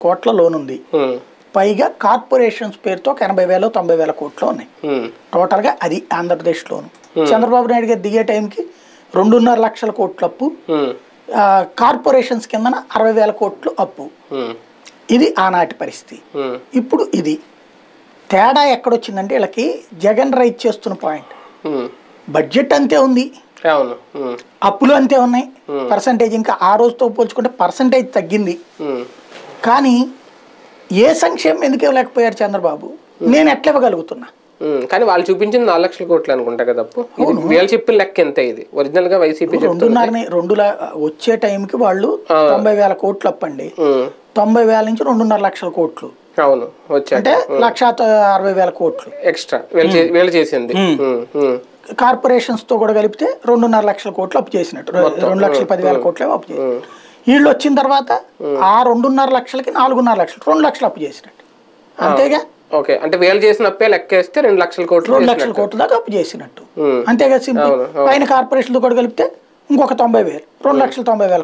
కోట్ల లోన్ ఉంది ఉమ్, పైగా కార్పొరేషన్స్ పేరుతో ఒక ఎనభై వేలు తొంభై వేల కోట్లు ఉన్నాయి ఉమ్, టోటల్గా అది ఆంధ్రప్రదేశ్లోను చంద్రబాబు నాయుడు గారు దిగే టైంకి రెండున్నర లక్షల కోట్ల అప్పు ఉమ్, ఆ, కార్పొరేషన్స్ కిందన అరవై వేల కోట్లు అప్పు ఉమ్, ఇది ఆనాటి పరిస్థితి ఉమ్, ఇప్పుడు ఇది తేడా ఎక్కడొచ్చిందంటే వీళ్ళకి జగన్ రైట్ చేస్తున్న పాయింట్ ఉమ్. బడ్జెట్ అంతే ఉంది అవును ఉమ్, అప్పులు అంతే ఉన్నాయి పర్సంటేజ్ ఇంకా ఆ రోజుతో పోల్చుకుంటే పర్సంటేజ్ తగ్గింది ఉమ్, కానీ ఏ సంక్షేమం ఎందుకు ఇవ్వలేకపోయారు చంద్రబాబు నేను ఎట్లా ఇవ్వగలుగుతున్నా ఉమ్. కానీ వాళ్ళు చూపించింది నాలుగు లక్షల కోట్లు అనుకుంటా కదా అప్పు ఇది వీళ్ళు చెప్పిన లెక్క ఎంత ఇది ఒరిజినల్ గా వైసీపీ చెప్తుంది రెండున్నరని రెండు లా- వచ్చే టైంకి వాళ్ళు తొంభై వేల కోట్లు అప్పండి ఉమ్, తొంభై వేల నుంచి రెండున్నర లక్షల కోట్లు అవును వచ్చాక అంటే లక్ష త- అరవై వేల కోట్లు ఎక్స్ట్రా వీళ్ళు చే- వీళ్ళు చేసింది ఉమ్, ఉమ్, కార్పొరేషన్స్ తో కూడా కలిపితే రెండున్నర లక్షల కోట్లు అప్పు చేసినట్టు రె- రెండు లక్షల పదివేల కోట్లు అప్పు చేసి వీళ్ళు వచ్చిన తర్వాత ఆ రెండున్నర లక్షలకి నాలుగున్నర లక్షలు రెండు లక్షలు అప్పు చేసినట్టు అంతేగా ఓకే అంటే వీళ్ళు చేసిన అప్పే లెక్క వేస్తే రెండు లక్షల కోట్లు రెండు లక్షల కోట్ల దాకా అప్పు చేసినట్టు ఉమ్. అంతేగా సింపుల్ అవును, పైన కార్పొరేషన్తో కూడా కలిపితే ఇంకొక తొంభై వేలు రెండు లక్షల తొంభై వేల